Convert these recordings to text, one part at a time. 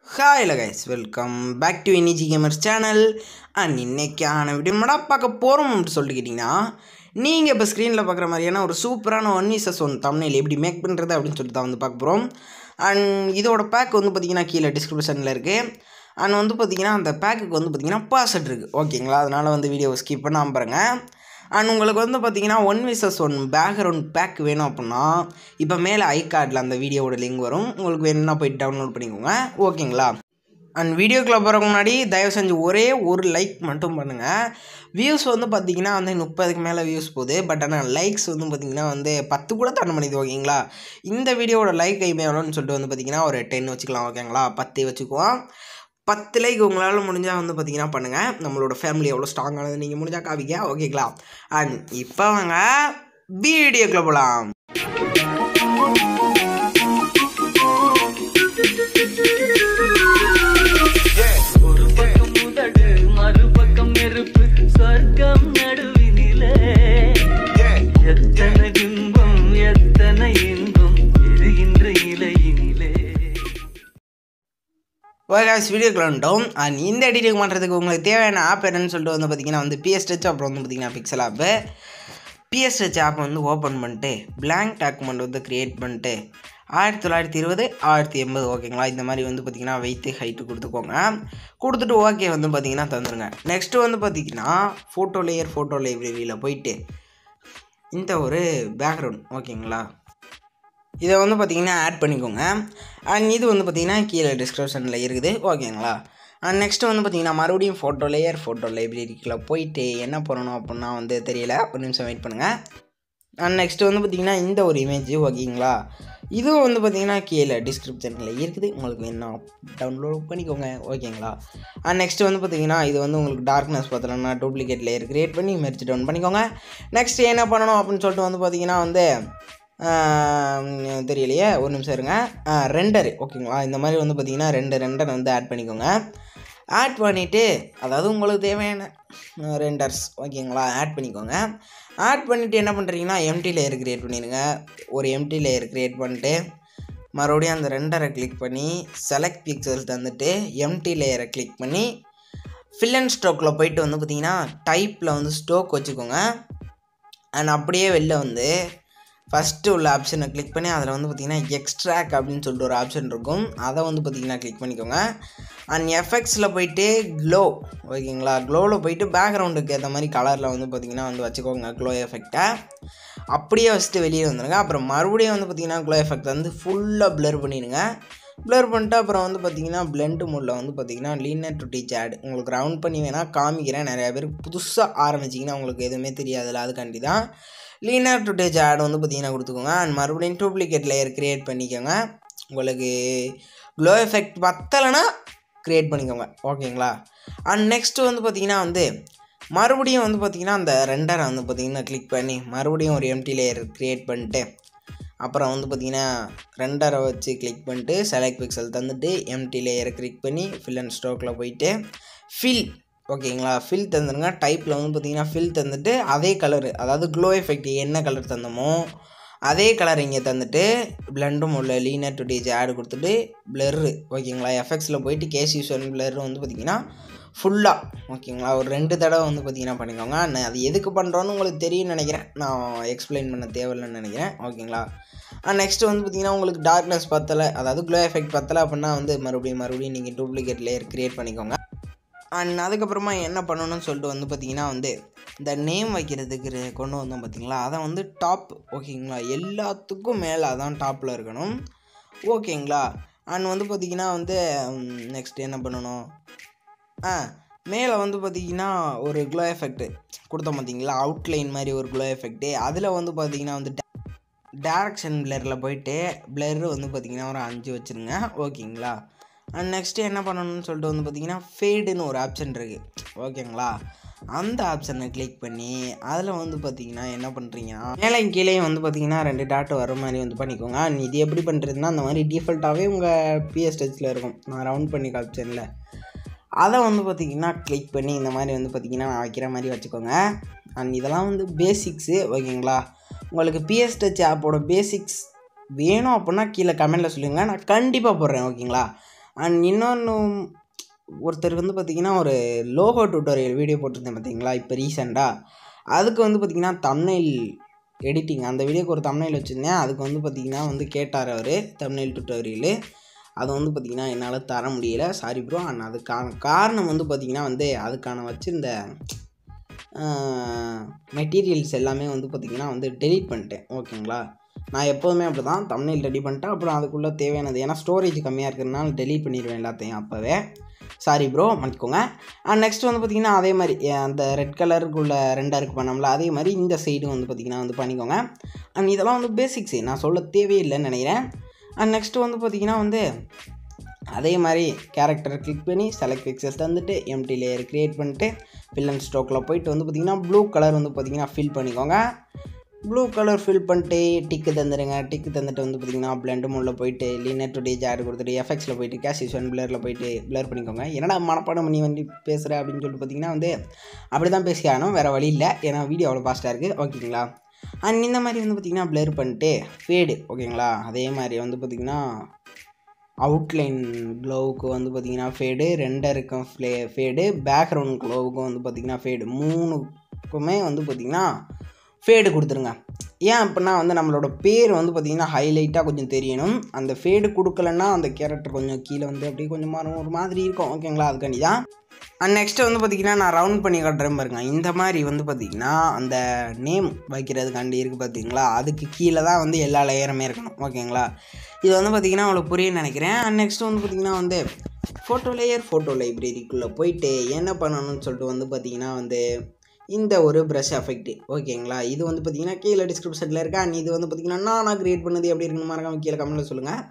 hi guys welcome back to இனிஜி gamers channel and இன்னைக்கான video என்னடா பார்க்க போகிறோம் அப்படின்னு சொல்லிட்டு கேட்டிங்கன்னா நீங்கள் இப்போ ஸ்க்ரீனில் பார்க்குற மாதிரியான ஒரு சூப்பரான ஒன் விசஸ் ஒன் தமிழில் எப்படி மேக் பண்ணுறது அப்படின்னு சொல்லிட்டு தான் வந்து பார்க்க போகிறோம் அண்ட் இதோட பேக் வந்து பார்த்திங்கன்னா கீழே டிஸ்கிரிப்ஷனில் இருக்குது அண்ட் வந்து பார்த்திங்கன்னா அந்த பேக்குக்கு வந்து பார்த்திங்கன்னா பாஸ்வேர்ட் இருக்குது ஓகேங்களா அதனால் வந்து வீடியோவை ஸ்கிப் பண்ணாமல் பாருங்கள் அண்ட் உங்களுக்கு வந்து பார்த்தீங்கன்னா one versus one background back வேணும் அப்படின்னா இப்போ மேலே ஐ கார்டில் அந்த வீடியோவோட லிங்க் வரும் உங்களுக்கு வேணும்னா போயிட்டு டவுன்லோட் பண்ணிக்கோங்க ஓகேங்களா அண்ட் வீடியோக்குள்ளே போகிறதுக்கு முன்னாடி தயவு செஞ்சு ஒரே ஒரு லைக் மட்டும் பண்ணுங்கள் வியூஸ் வந்து பார்த்தீங்கன்னா வந்து முப்பதுக்கு மேலே வியூஸ் போகுது பட் ஆனால் லைக்ஸ் வந்து பார்த்தீங்கன்னா வந்து பத்து கூட தாண்ட பண்ணிது ஓகேங்களா இந்த வீடியோவோட லைக் கைமே எவ்வளோன்னு சொல்லிட்டு வந்து பார்த்தீங்கன்னா ஒரு டென் வச்சுக்கலாம் ஓகேங்களா பத்து வச்சுக்குவோம் பத்து லைக் உங்களால் முடிஞ்சால் வந்து பார்த்தீங்கன்னா பண்ணுங்கள் நம்மளோட ஃபேமிலி எவ்வளோ ஸ்ட்ராங்கானது நீங்கள் முடிஞ்சால் காவிக்க ஓகேங்களா அண்ட் இப்போ வாங்க வீடியோக்குள்ளே போகலாம் ஒரு பக்கம் முதடு மறுபக்கம் நெருப்பு சொர்க்கம் நடுவினிலே எத்தனை பிம்பம் எத்தனை இன்பம் எரிகின்ற இலையினிலே ஓகேஸ் வீடியோக்குள்ள வந்துட்டோம் அண்ட் இந்த எடிட்டிங் பண்ணுறதுக்கு உங்களுக்கு தேவையான ஆப் என்னன்னு சொல்லிட்டு வந்து பார்த்தீங்கன்னா வந்து பிஎஸ் டச் அப்புறம் வந்து பார்த்தீங்கன்னா pixel app PS touch app வந்து ஓப்பன் பண்ணிட்டு blank டாக்குமெண்ட் வந்து க்ரியேட் பண்ணிட்டு ஆயிரத்தி தொள்ளாயிரத்தி இருபது ஆயிரத்தி எண்பது ஓகேங்களா இந்த மாதிரி வந்து பார்த்தீங்கன்னா வெயிட்டு ஹைட்டு கொடுத்துக்கோங்க கொடுத்துட்டு ஓகே வந்து பார்த்தீங்கன்னா தந்துடுங்க நெக்ஸ்ட்டு வந்து பார்த்தீங்கன்னா ஃபோட்டோ லேயர் ஃபோட்டோ லைப்ரரியில் போயிட்டு இந்த ஒரு பேக்ரவுண்ட் ஓகேங்களா இதை வந்து பார்த்தீங்கன்னா ஆட் பண்ணிக்கோங்க அண்ட் இது வந்து பார்த்தீங்கன்னா கீழே டிஸ்கிரிப்ஷனில் இருக்குது ஓகேங்களா அண்ட் நெக்ஸ்ட்டு வந்து பார்த்தீங்கன்னா மறுபடியும் ஃபோட்டோ லேயர் ஃபோட்டோ லைப்ரரிக்குள்ளே போயிட்டு என்ன பண்ணணும் அப்படின்னா வந்து தெரியல ஒரு நிமிஷம் வெயிட் பண்ணுங்கள் அண்ட் நெக்ஸ்ட்டு வந்து பார்த்தீங்கன்னா இந்த ஒரு இமேஜ் ஓகேங்களா இதுவும் வந்து பார்த்தீங்கன்னா கீழே டிஸ்கிரிப்ஷனில் இருக்குது உங்களுக்கு வேணும் டவுன்லோட் பண்ணிக்கோங்க ஓகேங்களா அண்ட் நெக்ஸ்ட் வந்து பார்த்தீங்கன்னா இது வந்து உங்களுக்கு டார்க்னஸ் பார்த்தோம்னா டூப்ளிகேட் லேயர் கிரியேட் பண்ணி மெர்ச் டவுன் பண்ணிக்கோங்க நெக்ஸ்ட் என்ன பண்ணணும் அப்படின்னு சொல்லிட்டு வந்து பார்த்தீங்கன்னா வந்து ஆஹ், தெரியலையே ஒரு நிமிஷம் இருங்க ரெண்டரு ஓகேங்களா இந்த மாதிரி வந்து பார்த்தீங்கன்னா ரெண்டு ரெண்டர் வந்து ஆட் பண்ணிக்கோங்க ஆட் பண்ணிவிட்டு அதாவது உங்களுக்கு தேவையான ரெண்டர்ஸ் ஓகேங்களா ஆட் பண்ணிக்கோங்க ஆட் பண்ணிவிட்டு என்ன பண்ணுறீங்கன்னா எம்டி லேயர் க்ரியேட் பண்ணிடுங்க ஒரு எம்டி லேயர் க்ரியேட் பண்ணிட்டு மறுபடியும் அந்த ரெண்டரை கிளிக் பண்ணி செலக்ட் பிக்சல்ஸ் தந்துட்டு எம்டி லேயரை கிளிக் பண்ணி ஃபில் அண்ட் ஸ்ட்ரோக்கில் போயிட்டு வந்து பார்த்தீங்கன்னா டைப்பில் வந்து ஸ்டோக் வச்சுக்கோங்க அண்ட் அப்படியே வெளில வந்து ஃபஸ்ட்டு உள்ள ஆப்ஷனை கிளிக் பண்ணி அதில் வந்து பார்த்தீங்கன்னா எக்ஸ்ட்ராக் அப்படின்னு சொல்லிட்டு ஒரு ஆப்ஷன் இருக்கும் அதை வந்து பார்த்தீங்கன்னா கிளிக் பண்ணிக்கோங்க அண்ட் எஃபெக்ட்ஸில் போயிட்டு க்ளோ ஓகேங்களா க்ளோவில் போயிட்டு பேக்ரவுண்டுக்கு ஏற்ற மாதிரி கலரில் வந்து பார்த்தீங்கன்னா வந்து வச்சுக்கோங்க க்ளோ எஃபெக்டை அப்படியே வச்சுட்டு வெளியே வந்துடுங்க அப்புறம் மறுபடியும் வந்து பார்த்தீங்கன்னா க்ளோ எஃபெக்ட் வந்து ஃபுல்லாக ப்ளர் பண்ணிடுங்க ப்ளர் பண்ணிட்டு அப்புறம் வந்து பார்த்தீங்கன்னா பிளெண்ட் மோடில் வந்து பார்த்தீங்கன்னா லீனர் டு டீச் ஆட் உங்களுக்கு ரவுண்ட் பண்ணி வேணால் காமிக்கிறேன் நிறையா பேர் புதுசாக ஆரம்பிச்சிங்கன்னா உங்களுக்கு எதுவுமே தெரியாதுல்ல அதுக்காண்டி தான் லீனர் டு டேஜ் ஆட் வந்து பார்த்தீங்கன்னா கொடுத்துக்கோங்க அண்ட் மறுபடியும் டூப்ளிகேட் லேயர் க்ரியேட் பண்ணிக்கோங்க உங்களுக்கு க்ளோ எஃபெக்ட் பத்தலைன்னா க்ரியேட் பண்ணிக்கோங்க ஓகேங்களா அண்ட் நெக்ஸ்ட்டு வந்து பார்த்தீங்கன்னா வந்து மறுபடியும் வந்து பார்த்தீங்கன்னா அந்த ரெண்டரை வந்து பார்த்தீங்கன்னா கிளிக் பண்ணி மறுபடியும் ஒரு எம்டி லேயர் க்ரியேட் பண்ணிட்டு அப்புறம் வந்து பார்த்தீங்கன்னா ரெண்டரை வச்சு கிளிக் பண்ணிட்டு செலக்ட் பிக்சல் தந்துட்டு எம்டி லேயரை கிளிக் பண்ணி ஃபில் அண்ட் ஸ்ட்ரோக்கில் போயிட்டு ஃபில் ஓகேங்களா ஃபில் தந்துடுங்க டைப்பில் வந்து பார்த்தீங்கன்னா ஃபில் தந்துட்டு அதே கலரு அதாவது க்ளோ எஃபெக்ட் என்ன கலர் தந்தோமோ அதே கலர் இங்கே தந்துட்டு பிளண்டும் உள்ள லீனர் டு டேஜ் ஆடு கொடுத்துட்டு பிளர்ரு ஓகேங்களா எஃபெக்ட்ஸில் போயிட்டு கேசியூஷன் பிளர் வந்து பார்த்தீங்கன்னா ஃபுல்லாக ஓகேங்களா ஒரு ரெண்டு தடவை வந்து பார்த்தீங்கன்னா பண்ணிக்கோங்க நான் அது எதுக்கு பண்ணுறோன்னு உங்களுக்கு தெரியும்னு நினைக்கிறேன் நான் எக்ஸ்பிளைன் பண்ண தேவையில்லைன்னு நினைக்கிறேன் ஓகேங்களா நெக்ஸ்ட் வந்து பார்த்தீங்கன்னா உங்களுக்கு டார்க்னஸ் பத்தலை அதாவது க்ளோ எஃபெக்ட் பத்தலை அப்படின்னா வந்து மறுபடியும் மறுபடியும் நீங்கள் டூப்ளிகேட் லேயர் க்ரியேட் பண்ணிக்கோங்க அண்ட் அதுக்கப்புறமா என்ன பண்ணணும்னு சொல்லிட்டு வந்து பார்த்தீங்கன்னா வந்து இந்த நேம் வைக்கிறதுக்கு ரெ- கொண்டு வந்தோம் பார்த்தீங்களா அதை வந்து டாப் ஓகேங்களா எல்லாத்துக்கும் மேலே அதான் டாப்பில் இருக்கணும் ஓகேங்களா அண்ட் வந்து பார்த்தீங்கன்னா வந்து நெக்ஸ்ட் என்ன பண்ணணும் ஆ மேலே வந்து பார்த்தீங்கன்னா ஒரு க்ளோ எஃபெக்ட் கொடுத்தோம் பார்த்தீங்களா அவுட்லைன் மாதிரி ஒரு க்ளோ எஃபெக்ட்டு அதில் வந்து பார்த்தீங்கன்னா வந்து டேரக்ஷன் பிளரில் போயிட்டு பிளர் வந்து பார்த்தீங்கன்னா ஒரு அஞ்சு வச்சுருங்க ஓகேங்களா அண்ட் நெக்ஸ்ட்டு என்ன பண்ணணும்னு சொல்லிட்டு வந்து பார்த்தீங்கன்னா ஃபேடுன்னு ஒரு ஆப்ஷன் இருக்குது ஓகேங்களா அந்த ஆப்ஷனை கிளிக் பண்ணி அதில் வந்து பார்த்தீங்கன்னா என்ன பண்ணுறீங்கன்னா மேலே கீழேயும் வந்து பார்த்தீங்கன்னா ரெண்டு டாட் வர மாதிரி வந்து பண்ணிக்கோங்க அண்ட் இது எப்படி பண்ணுறதுன்னா அந்த மாதிரி டிஃபால்ட்டாகவே உங்கள் பிஎஸ் டச்சில் இருக்கும் நான் ரவுண்ட் பண்ணி காமிச்சேன்ல அதை வந்து பார்த்திங்கன்னா கிளிக் பண்ணி இந்த மாதிரி வந்து பார்த்திங்கன்னா நான் வைக்கிற மாதிரி வச்சுக்கோங்க அண்ட் இதெல்லாம் வந்து பேசிக்ஸு ஓகேங்களா உங்களுக்கு பிஎஸ் டச் ஆப்போட பேசிக்ஸ் வேணும் அப்படின்னா கீழே கமெண்டில் சொல்லுங்கள் நான் கண்டிப்பாக போடுறேன் ஓகேங்களா அண்ட் இன்னொன்று ஒருத்தர் வந்து பார்த்திங்கன்னா ஒரு லோகோ டியூட்டோரியல் வீடியோ போட்டிருந்தேன் பார்த்தீங்களா இப்போ ரீசெண்டாக அதுக்கு வந்து பார்த்திங்கன்னா தம்னைல் எடிட்டிங் அந்த வீடியோக்கு ஒரு தம்னைல் வச்சுருந்தேன் அதுக்கு வந்து பார்த்திங்கன்னா வந்து கேட்டார் அவர் தம்னைல் டியூட்டோரியல் அதை வந்து பார்த்திங்கன்னா என்னால் தர முடியல சாரி ப்ரோ அண்ட் அதுக்கான காரணம் வந்து பார்த்திங்கன்னா வந்து அதுக்கான வச்சுருந்த மெட்டீரியல்ஸ் எல்லாமே வந்து பார்த்திங்கன்னா வந்து டெலீட் பண்ணிட்டேன் ஓகேங்களா நான் எப்போதுமே அப்படி தான் தமிழில் ரெடி பண்ணிட்டேன் அப்புறம் அதுக்குள்ளே தேவையானது ஏன்னா ஸ்டோரேஜ் கம்மியாக இருக்கிறதுனால டெலீட் பண்ணிடுவேன் எல்லாத்தையும் அப்போவே சாரி ப்ரோ மன்னிக்கோங்க அண்ட் நெக்ஸ்ட் வந்து பார்த்திங்கன்னா அதே மாதிரி அஹ் அந்த ரெட் கலருக்குள்ள ரெண்டாக இருக்கு பண்ணோம்ல அதே மாதிரி இந்த சைடும் வந்து பார்த்திங்கன்னா வந்து பண்ணிக்கோங்க அண்ட் இதெல்லாம் வந்து பேசிக்ஸு நான் சொல்ல தேவையில்லைன்னு நினைக்கிறேன் அண்ட் நெக்ஸ்ட்டு வந்து பார்த்திங்கன்னா வந்து அதே மாதிரி கேரக்டர் கிளிக் பண்ணி செலக்ட் பிக்சர்ஸ் தந்துட்டு எம்டி லேயர் க்ரியேட் பண்ணிட்டு ஃபில் அண்ட் ஸ்ட்ரோக்கில் போயிட்டு வந்து பார்த்திங்கன்னா ப்ளூ கலர் வந்து பார்த்திங்கன்னா ஃபில் பண்ணிக்கோங்க ப்ளூ கலர் ஃபில் பண்ணிட்டு டிக்கு தந்துடுங்க டிக்கு தந்துட்டு வந்து பார்த்திங்கன்னா பிளண்ட் மூலில் போயிட்டு லீனர் டு டேஜ் ஆட் கொடுத்துட்டு எஃபெக்ட்ஸில் போயிட்டு கேஷ் ஒன் பிளரில் போயிட்டு பிளர் பண்ணிக்கோங்க என்னடா மனப்பாடம் பண்ணி வந்து பேசுகிற அப்படின்னு சொல்லிட்டு பார்த்தீங்கன்னா வந்து அப்படி தான் பேசி ஆகணும் வேறு வழி இல்லை ஏன்னா வீடியோ அவ்வளோ ஃபாஸ்ட்டாக இருக்குது ஓகேங்களா அண்ட் இந்த மாதிரி வந்து பார்த்திங்கன்னா பிளர் பண்ணிட்டு ஃபேடு ஓகேங்களா அதே மாதிரி வந்து பார்த்திங்கன்னா அவுட்லைன் க்ளோவுக்கு வந்து பார்த்திங்கன்னா ஃபேடு ரெண்டருக்கும் ஃப்ளே ஃபேடு பேக்ரவுண்ட் க்ளோவுக்கும் வந்து பார்த்திங்கன்னா ஃபேடு மூணுக்குமே வந்து பார்த்திங்கன்னா ஃபேடு கொடுத்துருங்க ஏன் அப்படின்னா வந்து நம்மளோட பேர் வந்து பார்த்திங்கன்னா ஹைலைட்டாக கொஞ்சம் தெரியணும் அந்த ஃபேடு கொடுக்கலன்னா அந்த கேரக்டர் கொஞ்சம் கீழே வந்து அப்படியே கொஞ்சம் மாறும் ஒரு மாதிரி இருக்கும் ஓகேங்களா அதுக்காண்டி தான் அண்ட் நெக்ஸ்ட்டு வந்து பார்த்திங்கன்னா நான் ரவுண்ட் பண்ணி காட்டுறேன் பாருங்க இந்த மாதிரி வந்து பார்த்திங்கன்னா அந்த நேம் வைக்கிறதுக்காண்டி இருக்குது பார்த்தீங்களா அதுக்கு கீழே தான் வந்து எல்லா லேயருமே இருக்கணும் ஓகேங்களா இது வந்து பார்த்திங்கன்னா உங்களுக்கு புரியும்னு நினைக்கிறேன் அண்ட் நெக்ஸ்ட் வந்து பார்த்திங்கன்னா வந்து ஃபோட்டோ லேயர் ஃபோட்டோ லைப்ரரிக்குள்ளே போயிட்டு என்ன பண்ணணும்னு சொல்லிட்டு வந்து பார்த்திங்கன்னா வந்து இந்த ஒரு ப்ரஷ் எஃபெக்ட் ஓகேங்களா இது வந்து பார்த்திங்கன்னா கீழே டிஸ்கிரிப்ஷனில் இருக்கா அண்ட் இது வந்து பார்த்திங்கன்னா நானாக க்ரியேட் பண்ணது எப்படி இருக்குன்னு மறக்காம கீழே கமெண்ட்டில் சொல்லுங்கள்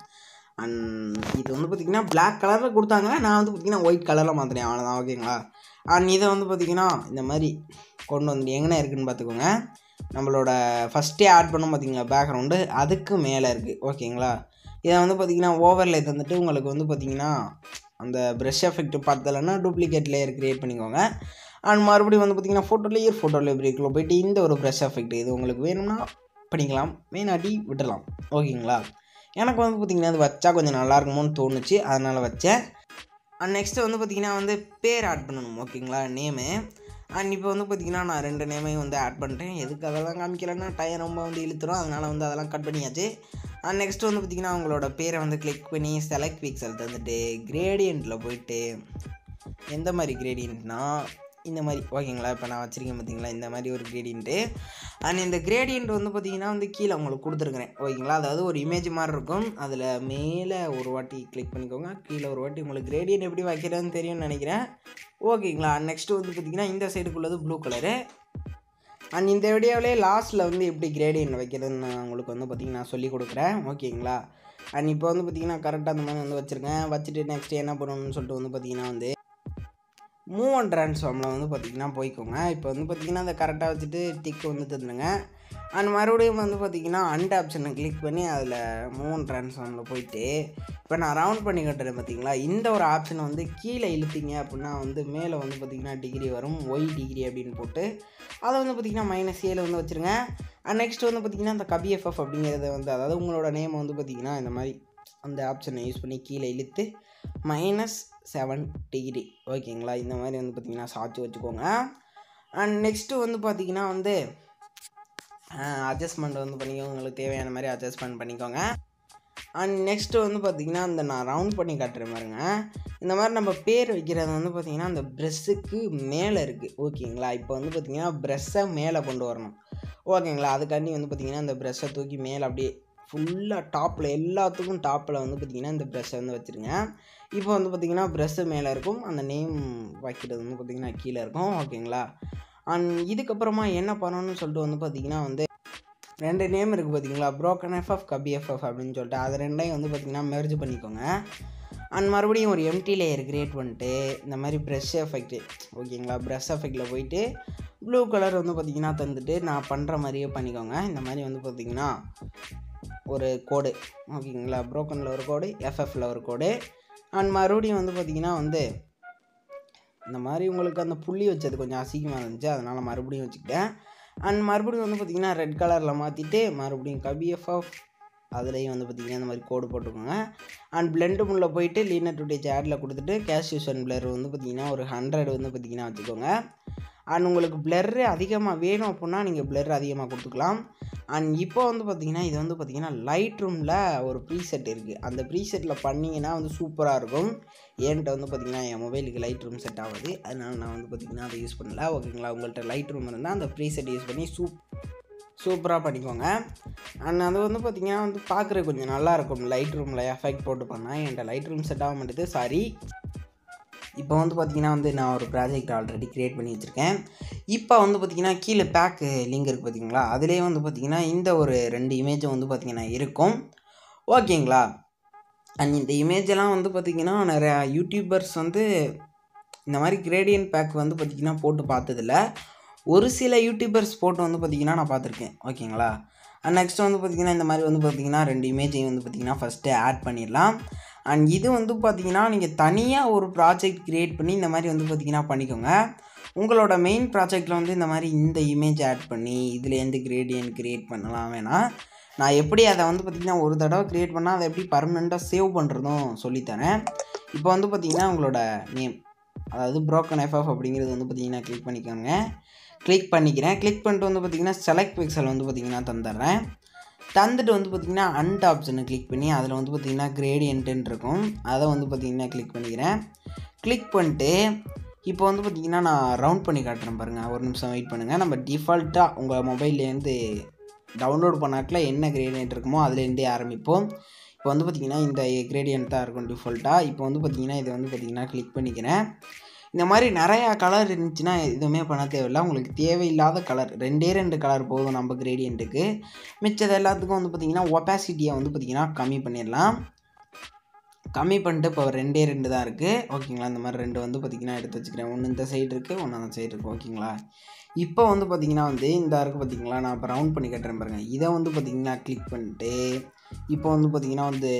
அண்ட் இது வந்து பார்த்திங்கன்னா பிளாக் கலரில் கொடுத்தாங்க நான் வந்து பார்த்திங்கன்னா ஒயிட் கலரில் மாற்றினேன் அவ்வளோதான் ஓகேங்களா அண்ட் இதை வந்து பார்த்திங்கன்னா இந்த மாதிரி கொண்டு வந்து எங்கே இருக்குன்னு பார்த்துக்கோங்க நம்மளோட ஃபஸ்ட்டே ஆட் பண்ணோம் பார்த்தீங்களா பேக்ரவுண்டு அதுக்கு மேலே இருக்குது ஓகேங்களா இதை வந்து பார்த்திங்கன்னா ஓவரில் தந்துட்டு உங்களுக்கு வந்து பார்த்திங்கன்னா அந்த ப்ரஷ் எஃபெக்ட் பார்த்தலன்னா டூப்ளிகேட் லேயர் க்ரியேட் பண்ணிக்கோங்க அண்ட் மறுபடியும் வந்து பார்த்திங்கன்னா ஃபோட்டோ லேயர் ஃபோட்டோ லைப்ரரிக்குள்ளே போயிட்டு இந்த ஒரு ப்ரஷ் எஃபெக்ட் இது உங்களுக்கு வேணும்னா பண்ணிக்கலாம் வேணாட்டி விடலாம் ஓகேங்களா எனக்கு வந்து பார்த்திங்கன்னா அது வச்சா கொஞ்சம் நல்லா இருக்குமோன்னு தோணுச்சு அதனால் வச்சேன் அண்ட் நெக்ஸ்ட்டு வந்து பார்த்திங்கன்னா வந்து பேர் ஆட் பண்ணணும் ஓகேங்களா நேமு அண்ட் இப்போ வந்து பார்த்திங்கன்னா நான் ரெண்டு நேமையும் வந்து ஆட் பண்ணிட்டேன் எதுக்கு அதெல்லாம் காமிக்கலன்னா டைம் ரொம்ப வந்து இழுத்துரும் அதனால் வந்து அதெல்லாம் கட் பண்ணியாச்சு அண்ட் நெக்ஸ்ட் வந்து பார்த்திங்கன்னா உங்களோட பேரை வந்து கிளிக் பண்ணி செலக்ட் பிக்சல் தந்துட்டு கிரேடியண்ட்டில் போயிட்டு எந்த மாதிரி கிரேடியண்ட்னா இந்த மாதிரி ஓகேங்களா இப்போ நான் வச்சுருக்கேன் பார்த்தீங்களா இந்த மாதிரி ஒரு கிரேடியண்ட்டு அண்ட் இந்த கிரேடியண்ட் வந்து பார்த்தீங்கன்னா வந்து கீழே உங்களுக்கு கொடுத்துருக்குறேன் ஓகேங்களா அதாவது ஒரு இமேஜ் மாதிரி இருக்கும் அதில் மேலே ஒரு வாட்டி கிளிக் பண்ணிக்கோங்க கீழே ஒரு வாட்டி உங்களுக்கு கிரேடியண்ட் எப்படி வைக்கிறதுன்னு தெரியும்னு நினைக்கிறேன் ஓகேங்களா நெக்ஸ்ட்டு வந்து பார்த்தீங்கன்னா இந்த சைடுக்குள்ளது ப்ளூ கலரு அண்ட் இந்த வீடியோவிலே லாஸ்ட்டில் வந்து எப்படி கிரேடியன்ட் வைக்கிறதுன்னு நான் உங்களுக்கு வந்து பார்த்திங்கன்னா சொல்லி கொடுக்குறேன் ஓகேங்களா அண்ட் இப்போ வந்து பார்த்திங்கன்னா கரெக்டாக அந்த மாதிரி வந்து வச்சுருக்கேன் வச்சுட்டு நெக்ஸ்ட் என்ன பண்ணணும்னு சொல்லிட்டு வந்து பார்த்திங்கன்னா வந்து மூவ் அண்ட் ட்ரான்ஸ்ஃபார்மில் வந்து பார்த்திங்கன்னா போய்க்கோங்க இப்போ வந்து பார்த்திங்கன்னா அதை கரெக்டாக வச்சுட்டு டிக் வந்து தந்துடுங்க அண்ட் மறுபடியும் வந்து பார்த்திங்கன்னா அண்ட் ஆப்ஷனை கிளிக் பண்ணி அதில் மூவ் அண்ட் ட்ரான்ஸ்ஃபார்மில் போயிட்டு இப்போ நான் ரவுண்ட் பண்ணி கட்டுறேன் பார்த்தீங்களா இந்த ஒரு ஆப்ஷனை வந்து கீழே இழுத்தீங்க அப்படின்னா வந்து மேலே வந்து பார்த்திங்கன்னா டிகிரி வரும் ஒய் டிகிரி அப்படின்னு போட்டு அதை வந்து பார்த்திங்கன்னா மைனஸ் ஏழு வந்து வச்சுருங்க அண்ட் நெக்ஸ்ட் வந்து பார்த்திங்கன்னா அந்த கபிஎஃப்எஃப் அப்படிங்கிறத வந்து அதாவது உங்களோட நேம் வந்து பார்த்திங்கன்னா இந்த மாதிரி அந்த ஆப்ஷனை யூஸ் பண்ணி கீழே இழுத்து மைனஸ் செவன் டிகிரி ஓகேங்களா இந்த மாதிரி வந்து பார்த்திங்கன்னா சாய்ச்சி வச்சுக்கோங்க அண்ட் நெக்ஸ்ட்டு வந்து பார்த்திங்கன்னா வந்து அட்ஜஸ்ட்மெண்ட் வந்து பண்ணிக்கோங்க உங்களுக்கு தேவையான மாதிரி அட்ஜஸ்ட்மெண்ட் பண்ணிக்கோங்க அண்ட் நெக்ஸ்ட்டு வந்து பார்த்திங்கன்னா அந்த நான் ரவுண்ட் பண்ணி காட்டுறேன் பாருங்க இந்த மாதிரி நம்ம பேர் வைக்கிறது வந்து பார்த்திங்கன்னா அந்த ப்ரெஷ்ஷுக்கு மேலே இருக்குது ஓகேங்களா இப்போ வந்து பார்த்திங்கன்னா ப்ரெஷ்ஷை மேலே கொண்டு வரணும் ஓகேங்களா அதுக்காண்டி வந்து பார்த்திங்கன்னா அந்த ப்ரெஷ்ஷை தூக்கி மேலே அப்படியே ஃபுல்லாக டாப்பில் எல்லாத்துக்கும் டாப்பில் வந்து பார்த்திங்கன்னா இந்த ப்ரெஷ்ஷை வந்து வச்சுருங்க இப்போ வந்து பார்த்திங்கன்னா ப்ரெஷ்ஷு மேலே இருக்கும் அந்த நேம் வைக்கிறது வந்து பார்த்திங்கன்னா கீழே இருக்கும் ஓகேங்களா அண்ட் இதுக்கப்புறமா என்ன பண்ணணும்னு சொல்லிட்டு வந்து பார்த்திங்கன்னா வந்து ரெண்டு நேம் இருக்குது பார்த்தீங்களா ப்ரோக்கன் எஃப்எஃப் கபி எஃப்எஃப் அப்படின்னு சொல்லிட்டு அது ரெண்டையும் வந்து பார்த்திங்கன்னா மெர்ஜ் பண்ணிக்கோங்க அண்ட் மறுபடியும் ஒரு எம்டி லேயர் கிரியேட் பண்ணிட்டு இந்த மாதிரி ப்ரெஷ் எஃபெக்ட் ஓகேங்களா ப்ரெஷ் எஃபெக்டில் போயிட்டு ப்ளூ கலர் வந்து பார்த்திங்கன்னா தந்துட்டு நான் பண்ணுற மாதிரியே பண்ணிக்கோங்க இந்த மாதிரி வந்து பார்த்திங்கன்னா ஒரு கோடு ஓகேங்களா ப்ரோக்கனில் ஒரு கோடு எஃப்எஃப்பில் ஒரு கோடு அண்ட் மறுபடியும் வந்து பார்த்திங்கன்னா வந்து இந்த மாதிரி உங்களுக்கு அந்த புள்ளி வச்சது கொஞ்சம் அசிங்கமாக இருந்துச்சு அதனால் மறுபடியும் வச்சுக்கிட்டேன் அண்ட் மறுபடியும் வந்து பார்த்திங்கன்னா ரெட் கலரில் மாற்றிட்டு மறுபடியும் கபிஎஃப்எஃப் அதுலேயும் வந்து பார்த்திங்கன்னா இந்த மாதிரி கோடு போட்டுக்கோங்க அண்ட் பிளெண்டு முள்ள போயிட்டு லீனர் டுடேஜ் ஆடில் கொடுத்துட்டு கேஷ் யூஸ் அண்ட் பிளர் வந்து பார்த்திங்கன்னா ஒரு ஹண்ட்ரட் வந்து பார்த்திங்கன்னா வச்சுக்கோங்க அண்ட் உங்களுக்கு பிளர்ரு அதிகமாக வேணும் அப்படின்னா நீங்கள் பிளர் அதிகமாக கொடுத்துக்கலாம் அண்ட் இப்போ வந்து பார்த்திங்கன்னா இது வந்து பார்த்திங்கன்னா லைட் ரூமில் ஒரு ப்ரீசெட் இருக்குது அந்த ப்ரீசெட்டில் பண்ணிங்கன்னா வந்து சூப்பராக இருக்கும் என்கிட்ட வந்து பார்த்திங்கன்னா என் மொபைலுக்கு லைட் ரூம் செட் ஆகுது அதனால நான் வந்து பார்த்திங்கன்னா அதை யூஸ் பண்ணல ஓகேங்களா உங்கள்கிட்ட லைட் ரூம் இருந்தால் அந்த ப்ரீசெட் யூஸ் பண்ணி சூப் சூப்பராக பண்ணிக்கோங்க அண்ட் அது வந்து பார்த்திங்கன்னா வந்து பார்க்குற கொஞ்சம் நல்லா இருக்கும் லைட் ரூமில் எஃபெக்ட் போட்டு பண்ணால் என்கிட்ட லைட் ரூம் செட் ஆக மாட்டேது சாரி இப்போ வந்து பார்த்திங்கன்னா வந்து நான் ஒரு ப்ராஜெக்ட் ஆல்ரெடி க்ரியேட் பண்ணி வச்சுருக்கேன் இப்போ வந்து பார்த்திங்கன்னா கீழே பேக்கு லிங்க் இருக்குது பார்த்தீங்களா அதிலே வந்து பார்த்திங்கன்னா இந்த ஒரு ரெண்டு இமேஜும் வந்து பார்த்திங்கன்னா இருக்கும் ஓகேங்களா அண்ட் இந்த இமேஜெல்லாம் வந்து பார்த்திங்கன்னா நிறையா யூடியூபர்ஸ் வந்து இந்த மாதிரி கிரேடியன் பேக் வந்து பார்த்திங்கன்னா போட்டு பார்த்ததில்ல ஒரு சில யூடியூபர்ஸ் போட்டு வந்து பார்த்திங்கன்னா நான் பார்த்துருக்கேன் ஓகேங்களா அண்ட் நெக்ஸ்ட் வந்து பார்த்திங்கன்னா இந்த மாதிரி வந்து பார்த்திங்கன்னா ரெண்டு இமேஜையும் வந்து பார்த்திங்கன்னா ஃபஸ்ட்டு ஆட் பண்ணிடலாம் அண்ட் இது வந்து பார்த்திங்கன்னா நீங்கள் தனியாக ஒரு ப்ராஜெக்ட் க்ரியேட் பண்ணி இந்த மாதிரி வந்து பார்த்திங்கன்னா பண்ணிக்கோங்க உங்களோட மெயின் ப்ராஜெக்டில் வந்து இந்த மாதிரி இந்த இமேஜ் ஆட் பண்ணி இதுலேருந்து கிரேடியன் க்ரியேட் பண்ணலாம் வேணாம் நான் எப்படி அதை வந்து பார்த்திங்கன்னா ஒரு தடவை க்ரியேட் பண்ணால் அதை எப்படி பர்மனெண்ட்டாக சேவ் பண்ணுறதும் சொல்லித்தரேன் இப்போ வந்து பார்த்திங்கன்னா உங்களோட நேம் அதாவது ப்ரோக்கன் எஃப்எஃப் அப்படிங்கிறது வந்து பார்த்திங்கன்னா கிளிக் பண்ணிக்கோங்க கிளிக் பண்ணிக்கிறேன் கிளிக் பண்ணிட்டு வந்து பார்த்திங்கன்னா செலக்ட் பிக்சல் வந்து பார்த்திங்கன்னா தந்துடுறேன் தந்துட்டு வந்து பார்த்திங்கன்னா அண்ட் ஆப்ஷனை கிளிக் பண்ணி அதில் வந்து பார்த்திங்கன்னா கிரேடியன்ட்டுன்னு இருக்கும் அதை வந்து பார்த்திங்கன்னா கிளிக் பண்ணிக்கிறேன் கிளிக் பண்ணிட்டு இப்போ வந்து பார்த்திங்கன்னா நான் ரவுண்ட் பண்ணி காட்டுறேன் பாருங்கள் ஒரு நிமிஷம் வெயிட் பண்ணுங்கள் நம்ம டிஃபால்ட்டாக உங்கள் மொபைல்லேருந்து டவுன்லோட் பண்ணாட்டில் என்ன கிரேடியன்ட் இருக்குமோ அதுலேருந்தே ஆரம்பிப்போம் இப்போ வந்து பார்த்திங்கன்னா இந்த கிரேடியன்ட் தான் இருக்கும் டிஃபால்ட்டாக இப்போ வந்து பார்த்திங்கன்னா இதை வந்து பார்த்திங்கன்னா கிளிக் பண்ணிக்கிறேன் இந்த மாதிரி நிறையா கலர் இருந்துச்சுன்னா எதுவுமே பண்ண தேவையில்லை உங்களுக்கு தேவையில்லாத கலர் ரெண்டே ரெண்டு கலர் போதும் நம்ம கிரேடியண்ட்டுக்கு மிச்சது எல்லாத்துக்கும் வந்து பார்த்திங்கன்னா ஒப்பாசிட்டியை வந்து பார்த்திங்கன்னா கம்மி பண்ணிடலாம் கம்மி பண்ணிட்டு இப்போ ரெண்டே ரெண்டு தான் இருக்குது ஓகேங்களா இந்த மாதிரி ரெண்டு வந்து பார்த்திங்கன்னா எடுத்து வச்சுக்கிறேன் ஒன்று இந்த சைடு இருக்குது ஒன்று அந்த சைடு இருக்குது ஓகேங்களா இப்போ வந்து பார்த்திங்கன்னா வந்து இந்த இருக்குது பார்த்திங்களா நான் இப்போ ரவுண்ட் பண்ணி கட்டுறேன் பாருங்கள் இதை வந்து பார்த்திங்கன்னா கிளிக் பண்ணிட்டு இப்போ வந்து பார்த்திங்கன்னா வந்து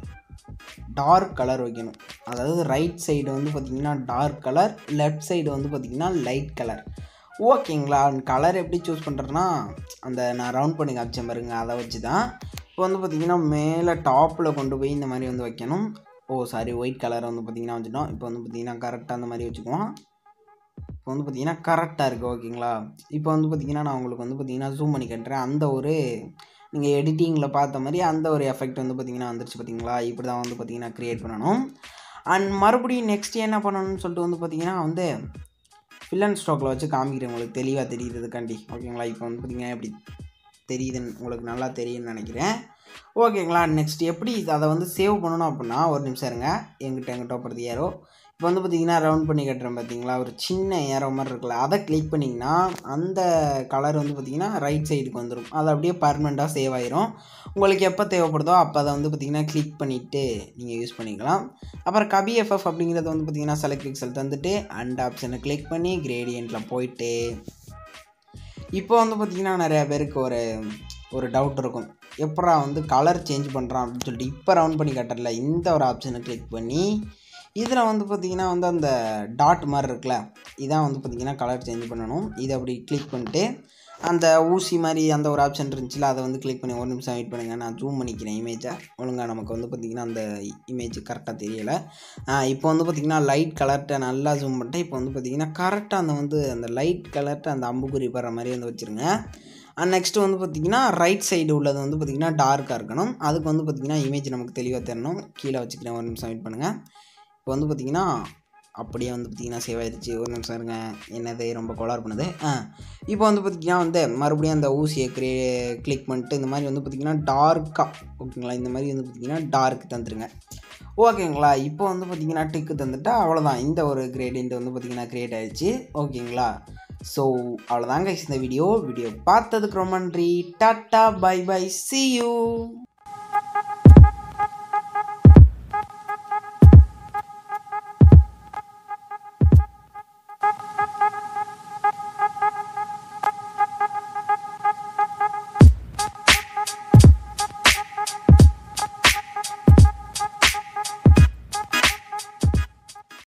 டார்க் கலர் வைக்கணும் அதாவது ரைட் சைடு வந்து பார்த்திங்கன்னா டார்க் கலர் லெஃப்ட் சைடு வந்து பார்த்திங்கன்னா லைட் கலர் ஓகேங்களா கலர் எப்படி சூஸ் பண்ணுறேன்னா அந்த நான் ரவுண்ட் பண்ணி காமிச்சேன் பாருங்க அதை வச்சு தான் இப்போ வந்து பார்த்திங்கன்னா மேலே டாப்பில் கொண்டு போய் இந்த மாதிரி வந்து வைக்கணும் ஓ சாரி ஒயிட் கலரை வந்து பார்த்திங்கன்னா வச்சுட்டோம் இப்போ வந்து பார்த்திங்கன்னா கரெக்டாக அந்த மாதிரி வச்சுக்குவோம் இப்போ வந்து பார்த்திங்கன்னா கரெக்டாக இருக்குது ஓகேங்களா இப்போ வந்து பார்த்திங்கன்னா நான் உங்களுக்கு வந்து பார்த்திங்கன்னா ஜூம் பண்ணி கட்டுறேன் அந்த ஒரு நீங்கள் எடிட்டிங்கில் பார்த்த மாதிரி அந்த ஒரு எஃபெக்ட் வந்து பார்த்திங்கன்னா வந்துருச்சு பார்த்தீங்களா இப்படி தான் வந்து பார்த்திங்கன்னா க்ரியேட் பண்ணணும் அண்ட் மறுபடியும் நெக்ஸ்ட் என்ன பண்ணணும்னு சொல்லிட்டு வந்து பார்த்திங்கன்னா வந்து ஃபில் அண்ட் ஸ்டாக்கில் வச்சு காமிக்கிறேன் உங்களுக்கு தெளிவாக தெரியுறதுக்காண்டி ஓகேங்களா இப்போ வந்து பார்த்திங்கன்னா எப்படி தெரியுதுன்னு உங்களுக்கு நல்லா தெரியும்னு நினைக்கிறேன் ஓகேங்களா நெக்ஸ்ட் எப்படி அதை வந்து சேவ் பண்ணணும் அப்படின்னா ஒரு நிமிஷம் இருங்க எங்கிட்ட எங்கிட்ட போகிறது ஏரோ இப்போ வந்து பார்த்தீங்கன்னா ரவுண்ட் பண்ணி கட்டுறேன் பார்த்தீங்களா ஒரு சின்ன ஏரோ மாதிரி இருக்குல்ல அதை கிளிக் பண்ணிங்கன்னா அந்த கலர் வந்து பார்த்திங்கன்னா ரைட் சைடுக்கு வந்துடும் அது அப்படியே பர்மனெண்ட்டாக சேவ் ஆயிரும் உங்களுக்கு எப்போ தேவைப்படுதோ அப்போ அதை வந்து பார்த்திங்கன்னா கிளிக் பண்ணிவிட்டு நீங்கள் யூஸ் பண்ணிக்கலாம் அப்புறம் கபி எஃப்எஃப் அப்படிங்கிறத வந்து பார்த்திங்கன்னா செலக்ட் பிக்சல் தந்துட்டு அண்ட் ஆப்ஷனை கிளிக் பண்ணி கிரேடியண்ட்டில் போயிட்டு இப்போ வந்து பார்த்திங்கன்னா நிறையா பேருக்கு ஒரு ஒரு டவுட் இருக்கும் எப்படா வந்து கலர் சேஞ்ச் பண்ணுறான் அப்படின்னு சொல்லிட்டு இப்போ ரவுண்ட் பண்ணி கட்டரில் இந்த ஒரு ஆப்ஷனை கிளிக் பண்ணி இதில் வந்து பார்த்திங்கன்னா வந்து அந்த டாட் மாதிரி இருக்குல்ல இதான் வந்து பார்த்திங்கன்னா கலர் சேஞ்ச் பண்ணணும் இதை அப்படி கிளிக் பண்ணிட்டு அந்த ஊசி மாதிரி அந்த ஒரு ஆப்ஷன் இருந்துச்சுல அதை வந்து கிளிக் பண்ணி ஒரு நிமிஷம் வெயிட் பண்ணுங்கள் நான் ஜூம் பண்ணிக்கிறேன் இமேஜை ஒழுங்காக நமக்கு வந்து பார்த்திங்கன்னா அந்த இமேஜ் கரெக்டாக தெரியலை இப்போ வந்து பார்த்திங்கன்னா லைட் கலர்கிட்ட நல்லா ஜூம் பண்ணிட்டேன் இப்போ வந்து பார்த்திங்கன்னா கரெக்டாக அந்த வந்து அந்த லைட் கலர்கிட்ட அந்த அம்புக்குறி படுற மாதிரி வந்து வச்சுருங்க அண்ட் நெக்ஸ்ட்டு வந்து பார்த்திங்கன்னா ரைட் சைடு உள்ளது வந்து பார்த்திங்கன்னா டார்க்காக இருக்கணும் அதுக்கு வந்து பார்த்திங்கன்னா இமேஜ் நமக்கு தெளிவாக தெரியணும் கீழே வச்சுக்கிறேன் ஒரு நிமிஷம் வெயிட் பண்ணுங்கள் இப்போ வந்து பார்த்திங்கன்னா அப்படியே வந்து பார்த்திங்கன்னா சேவ் ஆயிடுச்சு ஒரு நிமிஷம் இருங்க என்னது ரொம்ப கோளாறு பண்ணுது ஆ இப்போ வந்து பார்த்திங்கன்னா வந்து மறுபடியும் அந்த ஊசியை க்ரே கிளிக் பண்ணிட்டு இந்த மாதிரி வந்து பார்த்திங்கன்னா டார்க்காக ஓகேங்களா இந்த மாதிரி வந்து பார்த்திங்கன்னா டார்க் தந்துருங்க ஓகேங்களா இப்போ வந்து பார்த்திங்கன்னா டிக்கு தந்துட்டா அவ்வளோதான் இந்த ஒரு கிரேடியன்ட் வந்து பார்த்திங்கன்னா க்ரியேட் ஆயிடுச்சு ஓகேங்களா ஸோ அவ்வளோதாங்க இந்த வீடியோ வீடியோ பார்த்ததுக்கு ரொம்ப நன்றி tata bye bye see you